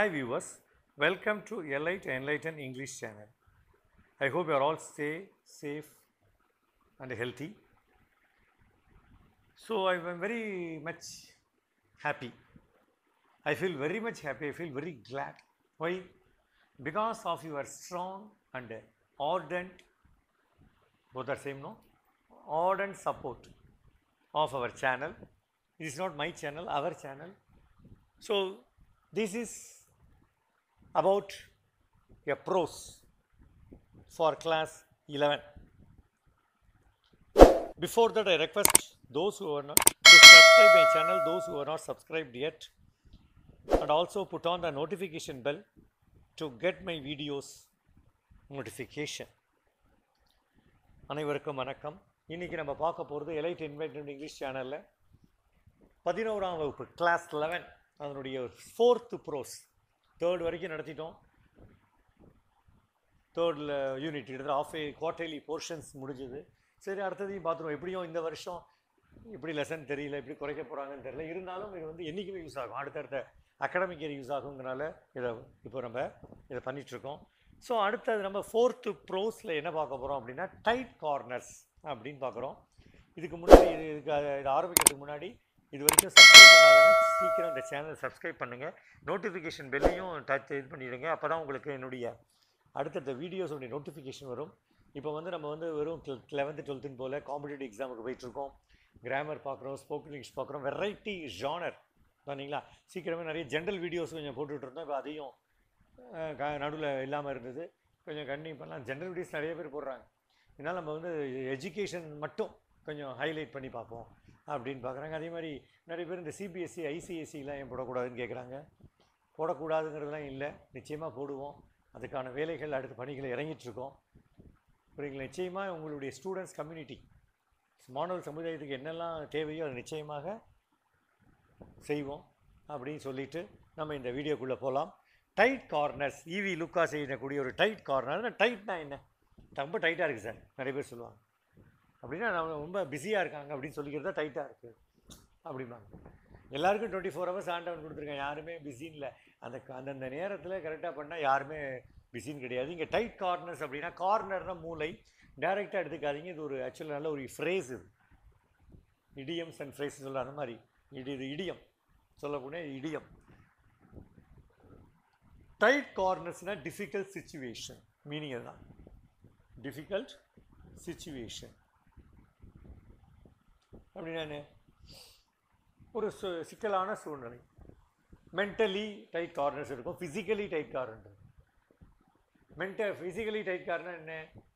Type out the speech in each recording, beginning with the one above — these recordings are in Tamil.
Hi viewers, welcome to Elite Enlighten English channel. I hope you are all stay safe and healthy. So I am very much happy. I feel very much happy. I feel very glad. Why? Because of your strong and ardent, both are same, no? Ardent support of our channel. It is not my channel, our channel. So this is about a prose for class 11. Before that, I request those who are not to subscribe my channel, those who are not subscribed yet, and also put on the notification bell to get my videos notification. அனைவருக்கும் வணக்கம் இன்றைக்கி நம்ம பார்க்க போகிறது எலைட் இன்வைட்டட் இங்கிலீஷ் சேனலில் பதினோராம் வகுப்பு கிளாஸ் லெவன் அதனுடைய ஃபோர்த்து ப்ரோஸ் தேர்ட் வரைக்கும் நடத்திட்டோம் தேர்டில் யூனிட் கிட்டத்தட்ட ஆஃப் ஏ குவார்டர்லி போர்ஷன்ஸ் முடிஞ்சுது சரி அடுத்ததையும் பார்த்துருவோம் எப்படியும் இந்த வருஷம் இப்படி லெசன் தெரியல எப்படி குறைக்க போகிறாங்கன்னு தெரியல இருந்தாலும் இது வந்து என்றைக்குமே யூஸ் ஆகும் அடுத்தடுத்த அகாடமிக் இயர் யூஸ் ஆகுங்கிறனால இதை இப்போ நம்ம இதை பண்ணிகிட்ருக்கோம் ஸோ அடுத்தது நம்ம ஃபோர்த்து ப்ரோஸில் என்ன பார்க்க போகிறோம் அப்படின்னா டைட் கார்னர்ஸ் அப்படின்னு பார்க்குறோம் இதுக்கு முன்னாடி இது இதுக்கு இது ஆரம்பிக்கிறதுக்கு முன்னாடி இது வரைக்கும் சப்ஸ்கிரைப் பண்ணாதவங்க சீக்கிரம் இந்த சேனல் சப்ஸ்கிரைப் பண்ணுங்கள் நோட்டிஃபிகேஷன் பெல்லையும் டச் இது பண்ணிடுங்க அப்போ தான் உங்களுக்கு என்னுடைய அடுத்தடுத்த வீடியோஸோடைய நோட்டிஃபிகேஷன் வரும் இப்போ வந்து நம்ம வந்து வெறும் லெவன்த்து டுவெல்த்துன்னு போல் காம்படிட்டிவ் எக்ஸாமுக்கு போயிட்டுருக்கோம் கிராமர் பார்க்குறோம் ஸ்போக்கன் இங்கிலீஷ் பார்க்குறோம் வெரைட்டி ஜானர் பண்ணிங்களா சீக்கிரமே நிறைய ஜென்ரல் வீடியோஸ் கொஞ்சம் போட்டுட்டு இருந்தோம் இப்போ அதையும் நடுவில் இல்லாமல் இருந்தது கொஞ்சம் கண்டினியூ பண்ணலாம் ஜென்ரல் வீடியோஸ் நிறைய பேர் போடுறாங்க இதனால் நம்ம வந்து எஜுகேஷன் மட்டும் கொஞ்சம் ஹைலைட் பண்ணி பார்ப்போம் அப்படின்னு பார்க்குறாங்க அதே மாதிரி நிறைய பேர் இந்த சிபிஎஸ்சி ஐசிஎஸ்சிலாம் ஏன் போடக்கூடாதுன்னு கேட்குறாங்க போடக்கூடாதுங்கிறதுலாம் இல்லை நிச்சயமாக போடுவோம் அதுக்கான வேலைகள் அடுத்த பணிகளை இறங்கிட்டுருக்கோம் புரியுங்களா நிச்சயமாக உங்களுடைய ஸ்டூடெண்ட்ஸ் கம்யூனிட்டி மாணவர் சமுதாயத்துக்கு என்னெல்லாம் தேவையோ அது நிச்சயமாக செய்வோம் அப்படின்னு சொல்லிட்டு நம்ம இந்த வீடியோக்குள்ளே போகலாம் டைட் கார்னர்ஸ் இவி லுக்கா செய்யக்கூடிய ஒரு டைட் கார்னர் டைட்னா என்ன ரொம்ப டைட்டாக இருக்குது சார் நிறைய பேர் சொல்லுவாங்க அப்படின்னா நம்ம ரொம்ப பிஸியாக இருக்காங்க அப்படின்னு சொல்லிக்கிறது டைட்டாக இருக்குது அப்படிம்பாங்க எல்லாருக்கும் டுவெண்ட்டி ஃபோர் ஹவர்ஸ் ஆண்டவன் கொடுத்துருக்கேன் யாருமே பிஸின்னு இல்லை அந்த அந்தந்த நேரத்தில் கரெக்டாக பண்ணால் யாருமே பிஸின்னு கிடையாது இங்கே டைட் கார்னர்ஸ் அப்படின்னா கார்னர்னா மூளை டைரெக்டாக எடுத்துக்காதீங்க இது ஒரு ஆக்சுவலாக நல்ல ஒரு ஃப்ரேஸ் இது இடியம்ஸ் அண்ட் ஃப்ரேஸ் சொல்ல அந்த மாதிரி இடி இது இடியம் சொல்லக்கூடிய இடியம் டைட் கார்னர்ஸ்னால் டிஃபிகல்ட் சுச்சுவேஷன் மீனிங் அதுதான் டிஃபிகல்ட் சுச்சுவேஷன் அப்படின்னா ஒரு சு சிக்கலான சூழ்நிலை மென்டலி டைட் கார்னர்ஸ் இருக்கும் ஃபிசிக்கலி டைட் கார்னர் இருக்கும் மென்ட ஃபிசிக்கலி டைட் கார்னர் என்ன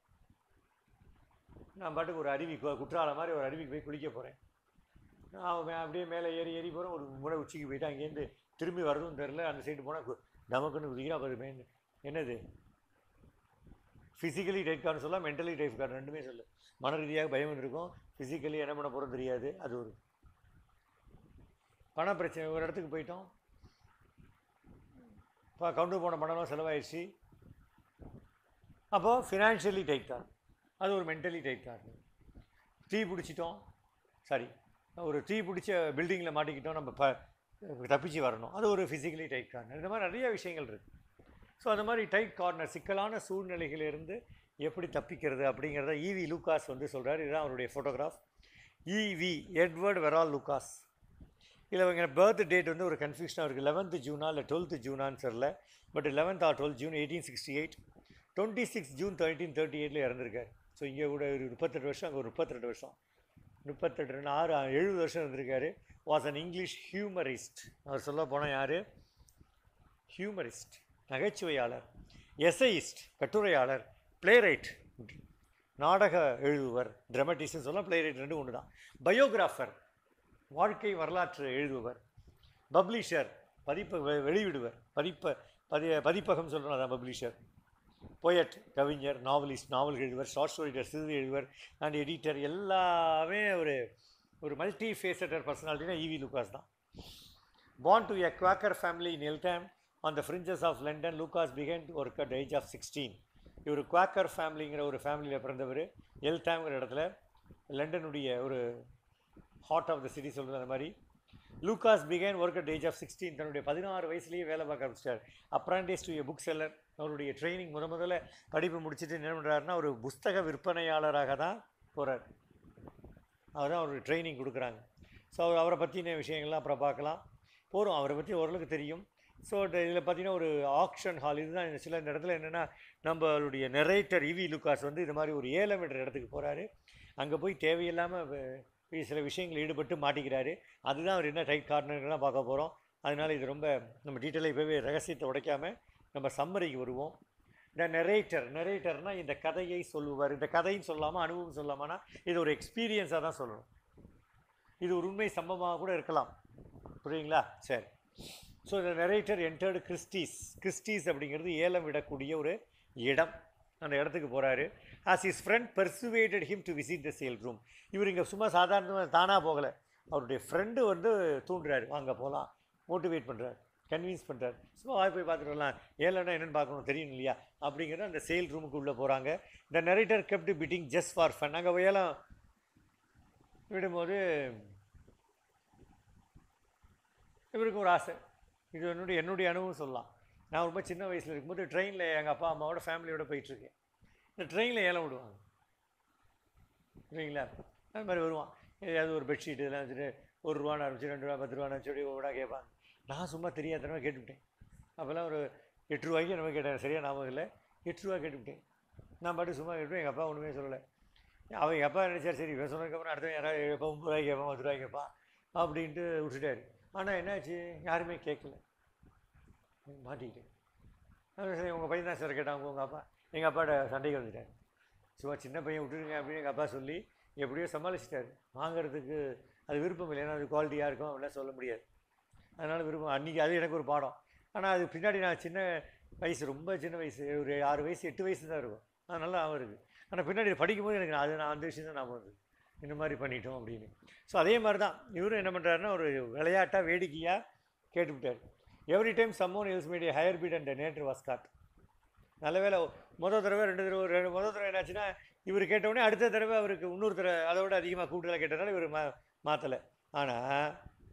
நான் பாட்டுக்கு ஒரு அருவி குற்றாலம் மாதிரி ஒரு அருவிக்கு போய் குளிக்க போகிறேன் அவன் அப்படியே மேலே ஏறி ஏறி போகிறேன் ஒரு முறை உச்சிக்கு போயிட்டு அங்கேருந்து திரும்பி வரதும் தெரில அந்த சைடு போனால் நமக்குன்னு குதிக்கிறா பாரு என்னது ஃபிசிக்கலி டைட் கார்டு சொல்லலாம் மென்டலி டைட் கார்டு ரெண்டுமே சொல்லு மன ரீதியாக பயம் இருக்கும் ஃபிசிக்கலி என்ன பண்ண போகிறோம் தெரியாது அது ஒரு பண பிரச்சனை ஒரு இடத்துக்கு போயிட்டோம் இப்போ கவுண்டர் போன பணம்லாம் செலவாயிடுச்சு அப்போது ஃபினான்ஷியலி டைட் கார்டு அது ஒரு மென்டலி டைட் கார்டு தீ பிடிச்சிட்டோம் சாரி ஒரு தீ பிடிச்ச பில்டிங்கில் மாட்டிக்கிட்டோம் நம்ம ப தப்பிச்சு வரணும் அது ஒரு ஃபிசிக்கலி டைட் கார்னர் இந்த மாதிரி நிறைய விஷயங்கள் இருக்குது ஸோ அந்த மாதிரி டைட் கார்னர் சிக்கலான சூழ்நிலைகளிலிருந்து எப்படி தப்பிக்கிறது அப்படிங்கிறத இவி லூகாஸ் வந்து சொல்கிறார் இதுதான் அவருடைய photograph E V Edward Verrall Lucas இதில் இவங்க பர்த் டேட் வந்து ஒரு கன்ஃபியூஷனாக இருக்குது லெவன்த்து ஜூனா இல்லை டுவெல்த்து ஜூனான்னு தெரில but eleventh or twelve June eighteen sixty eight twenty six June thirteen thirty எயிட்டில் இறந்துருக்கார் ஸோ இங்கே கூட ஒரு முப்பத்தெட்டு வருஷம் அங்கே ஒரு முப்பத்தெட்டு வருஷம் முப்பத்தெட்டு ரெண்டு ஆறு எழுபது வருஷம் இருந்திருக்காரு வாஸ் அன் இங்கிலீஷ் ஹியூமரிஸ்ட் அவர் சொல்ல போனால் யார் ஹியூமரிஸ்ட் நகைச்சுவையாளர் எஸ்ஐஸ்ட் கட்டுரையாளர் பிளேரைட் நாடக எழுதுவர் ட்ரமட்டிஸ்ட்னு சொல்லலாம் பிளேரைட் ரெண்டும் ஒன்று தான் பயோகிராஃபர் வாழ்க்கை வரலாற்று எழுதுபவர் பப்ளிஷர் பதிப்ப வெளியிடுவர் பதிப்ப பதி பதிப்பகம் சொல்லணும் அதான் பப்ளிஷர் போயட் கவிஞர் நாவலிஸ்ட் நாவல் எழுதுவர் ஷார்ட் ஸ்டோரிட்டர் சிறு எழுதுவர் அண்ட் எடிட்டர் எல்லாமே ஒரு ஒரு மல்டி ஃபேசட்டர் பர்சனாலிட்டினா இவி லுகாஸ் தான் born to a Quaker family in Eltham on the fringes of London Lucas began to work at age of sixteen இவர் குவாக்கர் ஃபேமிலிங்கிற ஒரு ஃபேமிலியில் பிறந்தவர் எல்டாம்ங்கிற இடத்துல லண்டனுடைய ஒரு ஹார்ட் ஆஃப் த சிட்டி சொல்கிறது அந்த மாதிரி Lucas began work at age of sixteen தன்னுடைய பதினாறு வயசுலேயே வேலை பார்க்க ஆரம்பிச்சிட்டார் apprentice to a book seller அவருடைய ட்ரைனிங் முத முதல்ல படிப்பு முடிச்சுட்டு என்ன பண்ணுறாருன்னா ஒரு புஸ்தக விற்பனையாளராக தான் போகிறார் அவர் தான் அவருக்கு ட்ரைனிங் கொடுக்குறாங்க ஸோ அவர் அவரை பற்றின விஷயங்கள்லாம் அப்புறம் பார்க்கலாம் போகிறோம் அவரை பற்றி ஓரளவுக்கு தெரியும் ஸோ இதில் பார்த்தீங்கன்னா ஒரு ஆக்ஷன் ஹால் இதுதான் இந்த சில இந்த இடத்துல என்னென்னா நம்மளுடைய நெரேட்டர் இவி லுக்காஸ் வந்து இது மாதிரி ஒரு ஏழு மீட்டர் இடத்துக்கு போகிறாரு அங்கே போய் தேவையில்லாமல் சில விஷயங்கள் ஈடுபட்டு மாட்டிக்கிறாரு அதுதான் அவர் என்ன டைட் கார்னர்லாம் பார்க்க போகிறோம் அதனால் இது ரொம்ப நம்ம டீட்டெயிலாக இப்போவே ரகசியத்தை உடைக்காம நம்ம சம்மரிக்கு வருவோம் இந்த நெரேட்டர் நெரேட்டர்னால் இந்த கதையை சொல்லுவார் இந்த கதையும் சொல்லாமல் அனுபவம் சொல்லாமனா இது ஒரு எக்ஸ்பீரியன்ஸாக தான் சொல்லணும் இது ஒரு உண்மை சம்பவமாக கூட இருக்கலாம் புரியுங்களா சரி ஸோ இந்த நெரேட்டர் என்டர்டு கிறிஸ்டீஸ் கிறிஸ்டீஸ் அப்படிங்கிறது ஏலம் விடக்கூடிய ஒரு இடம் அந்த இடத்துக்கு போகிறாரு as his friend persuaded him to visit the sale room இவர் இங்கே சும்மா சாதாரணமாக தானாக போகலை அவருடைய ஃப்ரெண்டு வந்து தூண்டுறாரு வாங்க போகலாம் மோட்டிவேட் பண்ணுறாரு கன்வின்ஸ் பண்ணுறாரு சும்மா வாய் போய் பார்த்துட்டு வரலாம் ஏலன்னா என்னென்னு பார்க்கணும் தெரியும் இல்லையா அப்படிங்கிற அந்த சேல் ரூமுக்கு உள்ளே போகிறாங்க இந்த narrator kept bidding just for fun அங்கே ஏலம் விடும்போது இவருக்கு ஒரு ஆசை இது என்னுடைய என்னுடைய அனுபவம் சொல்லலாம் நான் ரொம்ப சின்ன வயசில் இருக்கும்போது ட்ரெயினில் எங்கள் அப்பா அம்மாவோட ஃபேமிலியோட போயிட்டுருக்கேன் இந்த ட்ரெயினில் ஏலம் விடுவாங்க சரிங்களா அது மாதிரி வருவான் ஏதாவது ஒரு பெட்ஷீட் இதெல்லாம் வச்சுட்டு ஒரு ரூபான்னு ஆரம்பிச்சு ரெண்டு ரூபா பத்து ரூபான்னு சொல்லி ஒவ்வொன்றா கேட்பாங்க நான் சும்மா தெரியாதனமா கேட்டுவிட்டேன் அப்போல்லாம் ஒரு எட்டு ரூபாய்க்கு நம்ம கேட்டேன் சரியா ஞாபகம் இல்லை எட்டு ரூபா கேட்டுவிட்டேன் நான் பாட்டு சும்மா கேட்டுவிட்டேன் எங்கள் அப்பா ஒன்றுமே சொல்லலை அவன் எங்கள் அப்பா நினச்சார் சரி இவன் சொன்னதுக்கப்புறம் அடுத்தவன் யாராவது எப்போ முப்பது ரூபாய்க்கு கேட்பான் பத்து ரூபாய்க்கு கேட்பான் அப்படின்ட்டு விட்டுட்டாரு ஆனால் என்னாச்சு யாருமே கேட்கல மாட்டிக்கிட்டேன் அப்புறம் சரி உங்கள் பையன் தான் சார் கேட்டாங்க உங்கள் அப்பா எங்கள் அப்பாட்ட சண்டைக்கு வந்துட்டார் சும்மா சின்ன பையன் விட்டுருங்க அப்படின்னு எங்கள் அப்பா சொல்லி எப்படியோ சமாளிச்சிட்டாரு வாங்குறதுக்கு அது விருப்பம் இல்லை ஏன்னா அது குவாலிட்டியாக இருக்கும் அப்படிலாம் சொல்ல முடியாது அதனால் விருப்பம் அன்றைக்கி அது எனக்கு ஒரு பாடம் ஆனால் அது பின்னாடி நான் சின்ன வயசு ரொம்ப சின்ன வயசு ஒரு ஆறு வயசு எட்டு வயசு தான் இருக்கும் அது நல்லா ஞாபகம் இருக்குது ஆனால் பின்னாடி படிக்கும்போது எனக்கு அது நான் அந்த விஷயம் தான் ஞாபகம் வருது இந்த மாதிரி பண்ணிட்டோம் அப்படின்னு ஸோ அதே மாதிரி தான் இவரும் என்ன பண்ணுறாருன்னா ஒரு விளையாட்டாக வேடிக்கையாக கேட்டுவிட்டார் every time someone use made a higher bid and narrator was caught நல்ல வேலை முதல் தடவை ரெண்டு தடவை ரெண்டு முதல் தடவை என்னாச்சுன்னா இவர் கேட்டவுடனே அடுத்த தடவை அவருக்கு இன்னொரு தடவை அதை விட அதிகமாக கூடுதலாக கேட்டதால இவர் மா மாற்றலை ஆனால்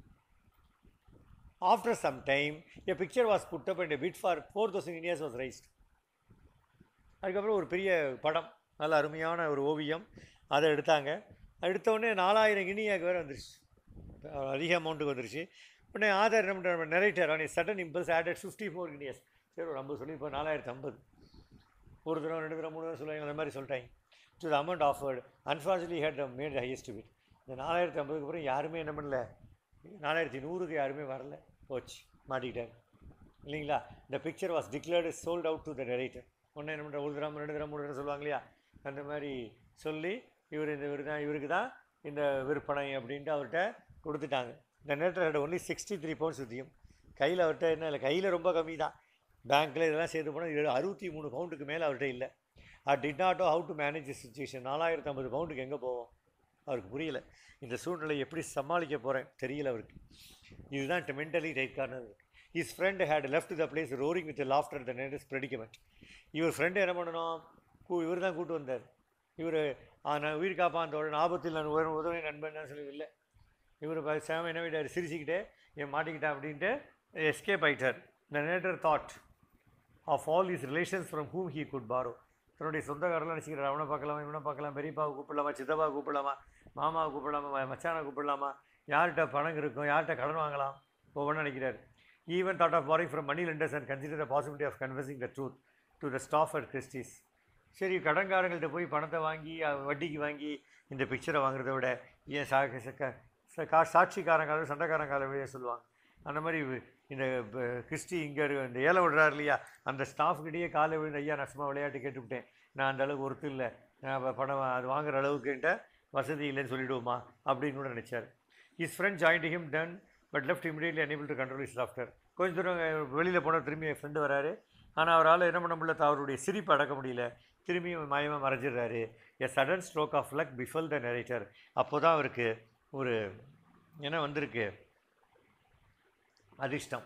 after some time a picture was put up and bid for four thousand இண்டியாஸ் வாஸ் ரைஸ்ட் அதுக்கப்புறம் ஒரு பெரிய படம் நல்ல அருமையான ஒரு ஓவியம் அதை எடுத்தாங்க எடுத்தவுடனே நாலாயிரம் கினியாக்கு வேறு வந்துருச்சு அதிக அமௌண்ட்டுக்கு வந்துருச்சு உடனே ஆதார் என்ன பண்ணுற narrator on sudden impulse added fifty four guineas சரி ஒரு ஐம்பது சொல்லி இப்போ நாலாயிரத்து ஐம்பது ஒரு தடவை ரெண்டு தடவை மூணு தடவை சொல்லுவாங்க அந்த மாதிரி சொல்லிட்டாங்க to the amount offered unfortunately had made highest bid இந்த நாலாயிரத்து ஐம்பதுக்கு அப்புறம் யாருமே என்ன பண்ணல நாலாயிரத்தி நூறுக்கு யாருமே வரல போச்சு மாட்டிக்கிட்டாங்க இல்லைங்களா இந்த picture was declared sold out to the narrator ஒன்று என்ன பண்ணுற ஒரு தரம் ரெண்டு தரம் மூணு தரம் சொல்லுவாங்க இல்லையா அந்த மாதிரி சொல்லி இவர் இந்த இவர் தான் இவருக்கு தான் இந்த விற்பனை அப்படின்ட்டு அவர்கிட்ட கொடுத்துட்டாங்க இந்த நேரத்தில் had only sixty three pounds வித்தியும் கையில் அவர்கிட்ட என்ன இல்லை கையில் ரொம்ப கம்மி தான் பேங்க்கில் இதெல்லாம் சேர்த்து போனால் இது அறுபத்தி மூணு பவுண்டுக்கு மேலே அவர்கிட்ட இல்லை or did not know how to manage the situation நாலாயிரத்து ஐம்பது பவுண்டுக்கு எங்கே போவோம் அவருக்கு புரியல இந்த சூழ்நிலை எப்படி சமாளிக்க போகிறேன் தெரியல அவருக்கு இதுதான் மென்டலி டைக்கானது his friend had left the place roaring with laughter the narrator's predicament இவர் ஃப்ரெண்டு என்ன பண்ணணும் கூ இவர் தான் கூட்டு வந்தார் இவர் நான் உயிர் காப்பான் தோழன் ஆபத்தில் நான் உதவி உதவி நண்பன் சொல்லி இல்லை இவர் சேம என்ன விட்டார் சிரிச்சுக்கிட்டே என் மாட்டிக்கிட்டேன் அப்படின்ட்டு எஸ்கேப் ஆகிட்டார் the narrator thought of all his relations from whom he could borrow தன்னுடைய சொந்தக்காரெல்லாம் நினச்சிக்கிறார் அவனை பார்க்கலாமா இவனை பார்க்கலாம் பெரியப்பாவை கூப்பிடலாமா சித்தப்பாவை கூப்பிடலாமா மாமாவை கூப்பிடலாமா மச்சானை கூப்பிடலாமா யார்கிட்ட பணம் இருக்கும் யார்கிட்ட கடன் வாங்கலாம் ஒவ்வொன்றும் நினைக்கிறார் even thought of borrowing from money lenders and consider the possibility of confessing the truth to the staff at Christie's சரி கடன்காரங்கள்ட்ட போய் பணத்தை வாங்கி வட்டிக்கு வாங்கி இந்த பிக்சரை வாங்குறத விட ஏன் சா ச கா சாட்சிக்காரங்கால சண்டைக்காரங்கால சொல்லுவாங்க அந்த மாதிரி இந்த கிறிஸ்டி இங்கே இந்த ஏழை விடுறாரு இல்லையா அந்த ஸ்டாஃப்கிட்டயே காலை விழுந்து ஐயா நான் சும்மா விளையாட்டு கேட்டுவிட்டேன் நான் அந்த அளவுக்கு ஒருத்தர் இல்லை நான் பணம் அது வாங்குற அளவுக்குன்ட்ட வசதி இல்லைன்னு சொல்லிவிடுவோமா அப்படின்னு கூட நினச்சார் his friend joined him then but left immediately unable to control his laughter கொஞ்சம் தூரம் வெளியில் போனால் திரும்பி என் ஃப்ரெண்டு வராரு ஆனால் அவரால் என்ன பண்ண முடியல அவருடைய சிரிப்பு அடக்க முடியல திரும்பியும் மாயமாக மறைஞ்சிடுறாரு a sudden stroke of luck befell the narrator அப்போ தான் அவருக்கு ஒரு என்ன வந்திருக்கு அதிர்ஷ்டம்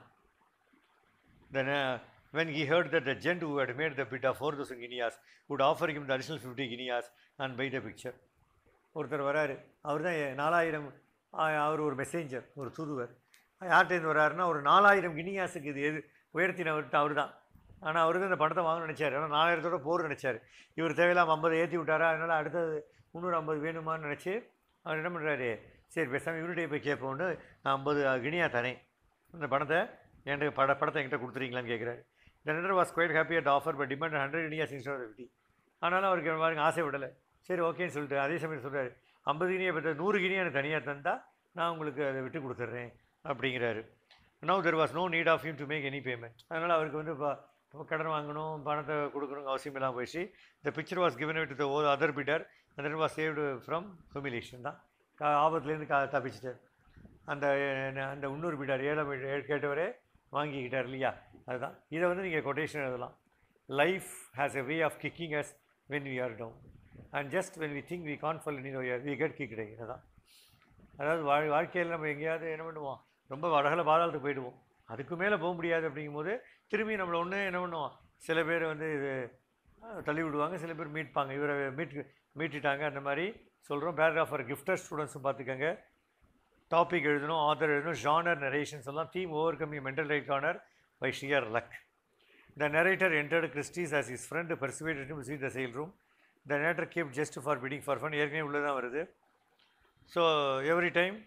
then uh, when he heard that the gent who had made the bid of 4000 guineas would offer him the additional 50 guineas and buy the picture ஒருத்தர் வராரு அவர் தான் நாலாயிரம் அவர் ஒரு மெசேஞ்சர் ஒரு தூதுவர் யார்கிட்டேருந்து வர்றாருன்னா ஒரு நாலாயிரம் கினியாஸுக்கு இது எது உயர்த்தினவர்கிட்ட அவர் தான் ஆனால் அவர் தான் இந்த பணத்தை வாங்க நினச்சார் ஏன்னா நாலாயிரத்தோட போர் நினச்சார் இவர் தேவையில்லாம ஐம்பது ஏற்றி விட்டாரா அதனால் அடுத்தது முந்நூறு ஐம்பது வேணுமான்னு நினச்சி அவர் என்ன பண்ணுறாரு சரி பேசாமல் இவருடைய போய் கேட்போன்னு நான் ஐம்பது கினியா தரேன் இந்த பணத்தை என்கிட்ட பட படத்தை என்கிட்ட கொடுத்துறீங்களான்னு கேட்குறாரு இந்த render was quite happy at offer but demand hundred guineas instead fifty ஆனாலும் அவருக்கு பாருங்க ஆசை விடலை சரி ஓகேன்னு சொல்லிட்டு அதே சமயம் சொல்கிறாரு ஐம்பது கினியை பற்றி நூறு கினியை எனக்கு தனியாக தந்தால் நான் உங்களுக்கு அதை விட்டு கொடுத்துட்றேன் அப்படிங்கிறாரு no there was no need of you to make any payment அதனால் அவருக்கு வந்து இப்போ இப்போ கடன் வாங்கணும் பணத்தை கொடுக்கணும் அவசியம் இல்லாமல் போயிடுச்சு இந்த picture was given with the oh other bidder other was saved from humiliation தான் கா- ஆபத்துலேருந்து கா தப்பிச்சிட்டார் அந்த அஹ், அந்த இன்னொரு பிடார் ஏழாம் வீடு கேட்டவரே வாங்கிக்கிட்டார் இல்லையா அதுதான் இதை வந்து நீங்கள் கொட்டேஷன் எழுதலாம் life has a way of kicking us when we are down and just when we think we can't fall in we get kick அதுதான் அதாவது வாழ் வாழ்க்கையில் நம்ம எங்கேயாவது என்ன பண்ணுவோம் ரொம்ப வடகல பாதாளத்துக்கு போயிடுவோம் அதுக்கு மேலே போக முடியாது அப்படிங்கும்போது திரும்பி நம்மளை ஒன்று என்ன பண்ணுவோம் சில பேர் வந்து இது அஹ், தள்ளி விடுவாங்க சில பேர் மீட்பாங்க இவரை மீட் மீட்டுட்டாங்க அந்த மாதிரி சொல்கிறோம் பேராகிராஃப் ஃபார் கிஃப்டர் ஸ்டூடெண்ட்ஸும் பார்த்துக்கங்க டாபிக் எழுதணும் ஆதர் எழுதணும் ஜானர் நரேஷன்ஸ் எல்லாம் theme overcoming mental right corner by sheer luck the narrator entered Christie's as his friend persuaded him to see the sale room. The narrator kept just for bidding for fun. ஏற்கனவே உள்ளே தான் வருது so every time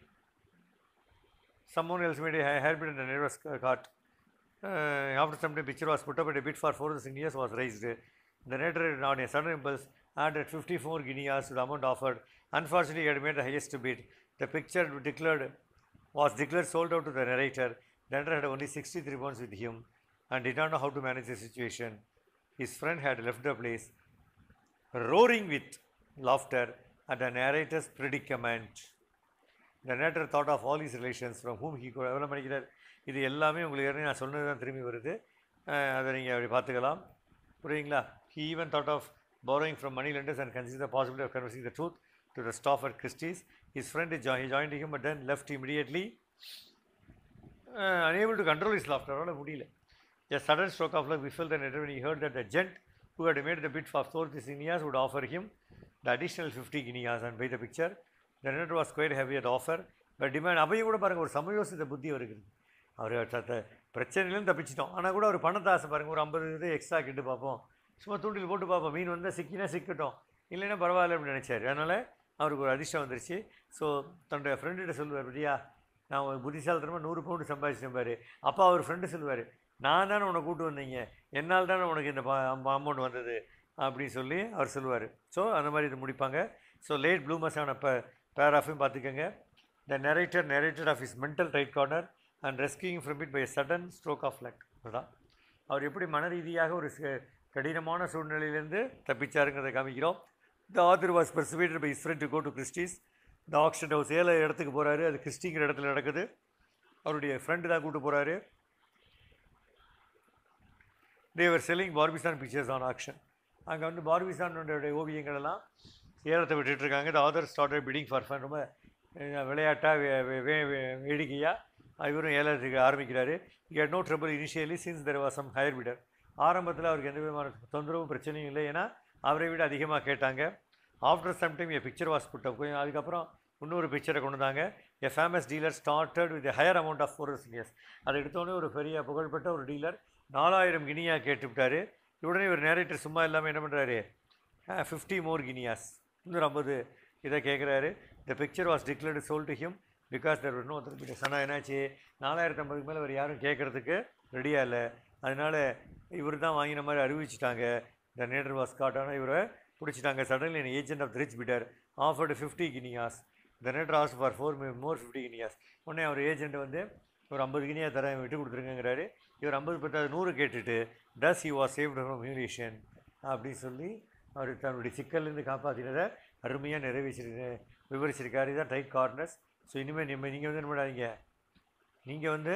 someone else made a ha- hairpin and the narrator was ca- caught. Uh, after some time, picture was put up and a bid for 4,000 guineas was raised. The narrator, on a sudden impulse, added 54 guineas to the amount offered. Unfortunately, he had made the highest bid. The picture declared was declared sold out to the narrator. The narrator had only 63 pounds with him and did not know how to manage the situation. His friend had left the place, roaring with laughter at the narrator's predicament. The narrator thought of all his relations from whom he could எவ்வளோ பண்ணிக்கிறார் இது எல்லாமே உங்களுக்கு ஏற்கனவே நான் சொன்னது தான் திரும்பி வருது அஹ் அதை நீங்கள் அப்படி பார்த்துக்கலாம் புரியுங்களா he even thought of borrowing from money lenders and considered the possibility of conversing the truth to the staff at Christie's. His friend jo- he joined him but then left immediately uh, unable to control his laughter. அவரால் முடியல A sudden stroke of luck befell the narrator when he heard that the gent who had made the bid for 40 guineas would offer him the additional 50 guineas and buy the picture. The narrator was quite heavy at offer, but demand அப்பையும் கூட பாருங்க ஒரு சமயோசித புத்தி அவருக்கு இருக்கு. அவர் த- த- பிரச்சனையிலேருந்து தப்பிச்சிட்டோம் ஆனால் கூட ஒரு பணத்தை ஆசை பாருங்க ஒரு ஐம்பது இது எக்ஸ்ட்ரா கிட்டு பார்ப்போம் சும்மா தூண்டில் போட்டு பார்ப்போம் மீன் வந்தால் சிக்கினா சிக்கட்டும் இல்லைன்னா பரவாயில்ல அப்படின்னு நினச்சாரு அதனால் அவருக்கு ஒரு அதிர்ஷ்டம் வந்துருச்சு ஸோ தன்னுடைய ஃப்ரெண்டுகிட்ட சொல்லுவார் பத்தியா நான் ஒரு புத்திசாலித்தனமாக நூறு பவுண்டு சம்பாதிச்சேன் பாரு அப்போ அவர் ஃப்ரெண்டு சொல்லுவார் நான் தானே உன்னை கூட்டு வந்தீங்க என்னால் தானே உனக்கு இந்த அமௌண்ட் வந்தது அப்படின்னு சொல்லி அவர் சொல்லுவார் ஸோ அந்த மாதிரி இது முடிப்பாங்க ஸோ லேட் ப்ளூமஸான ப பேராஃபையும் பார்த்துக்கோங்க த narrator narrated of his mental right corner and rescuing from it by a sudden stroke of luck அதுதான் அவர் எப்படி மன ரீதியாக ஒரு ச- கடினமான சூழ்நிலையிலேருந்து தப்பிச்சாருங்கிறத காமிக்கிறோம் the author was persuaded by his friend to go to Christie's the auction house ஏழை இடத்துக்கு போகிறாரு அது கிறிஸ்டிங்கிற இடத்துல நடக்குது அவருடைய ஃப்ரெண்டு தான் கூட்டு போகிறாரு they were selling Barbizon pictures on auction அங்கே வந்து பார்பிசானுடைய ஓவியங்கள் எல்லாம் ஏலத்தை விட்டுட்டு இருக்காங்க the author started bidding for fun ரொம்ப விளையாட்டாக வேடிக்கையாக இவரும் ஏலத்துக்கு ஆரம்பிக்கிறாரு he no trouble initially since there was some higher bidder ஆரம்பத்தில் அவருக்கு எந்த விதமான தொந்தரவும் பிரச்சனையும் இல்லை ஏன்னா அவரை விட அதிகமாக கேட்டாங்க after some time a picture was put up அதுக்கப்புறம் இன்னொரு பிக்சரை கொண்டு வந்தாங்க a famous dealer started with higher amount of four years அதை எடுத்தோடனே ஒரு பெரிய புகழ்பெற்ற ஒரு டீலர் நாலாயிரம் கினியா கேட்டுவிட்டாரு உடனே ஒரு நேரேட்டர் சும்மா இல்லாமல் என்ன பண்ணுறாரு ஃபிஃப்டி மோர் கினியாஸ் இன்னொரு ஐம்பது இதை கேட்குறாரு the picture was declared sold to him because there no pictures ஆனால் என்னாச்சு நாலாயிரத்து ஐம்பதுக்கு மேலே வேறு யாரும் கேட்குறதுக்கு ரெடியாக இல்லை அதனால் இவர் தான் வாங்கின மாதிரி அறிவிச்சிட்டாங்க த நேட்டர் வாஸ் காட் ஆனால் இவரை பிடிச்சிட்டாங்க suddenly an agent of rich bidder offered fifty guineas the narrator as for four more fifty guineas உடனே அவர் ஏஜென்ட் வந்து ஒரு ஐம்பது கினியா தரேன் விட்டு கொடுத்துருங்கிறாரு இவர் ஐம்பது பத்தாவது நூறு கேட்டுட்டு thus he was saved from humiliation அப்படின்னு சொல்லி அவர் தன்னுடைய சிக்கல்லேருந்து காப்பாற்றினதை அருமையாக நிறைவேற்றிருக்க விவரிச்சிருக்காரு இதுதான் டைட் கார்னர்ஸ் ஸோ இனிமேல் நம்ம நீங்கள் வந்து என்ன பண்ணாதீங்க நீங்கள் வந்து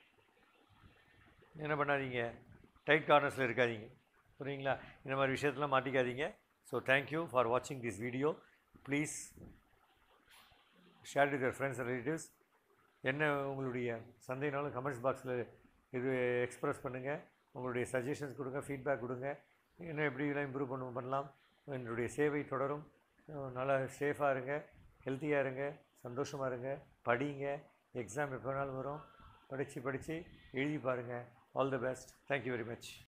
என்ன பண்ணாதீங்க டைட் கார்னர்ஸில் இருக்காதீங்க புரியுங்களா இந்த மாதிரி விஷயத்தெலாம் மாட்டிக்காதீங்க ஸோ தேங்க்யூ ஃபார் வாட்சிங் this video please share with your friends and relatives என்ன உங்களுடைய சந்தேகனாலும் கமெண்ட்ஸ் பாக்ஸில் இது எக்ஸ்ப்ரெஸ் பண்ணுங்கள் உங்களுடைய சஜஷன்ஸ் கொடுங்க ஃபீட்பேக் கொடுங்க இன்னும் எப்படிலாம் இம்ப்ரூவ் பண்ண பண்ணலாம் என்னுடைய சேவை தொடரும் அஹ் நல்லா சேஃபாக இருங்க ஹெல்த்தியாக இருங்க சந்தோஷமாக இருங்க படிங்க எக்ஸாம் எப்போ வேணாலும் வரும் படித்து படித்து எழுதி பாருங்கள் all the best thank you very much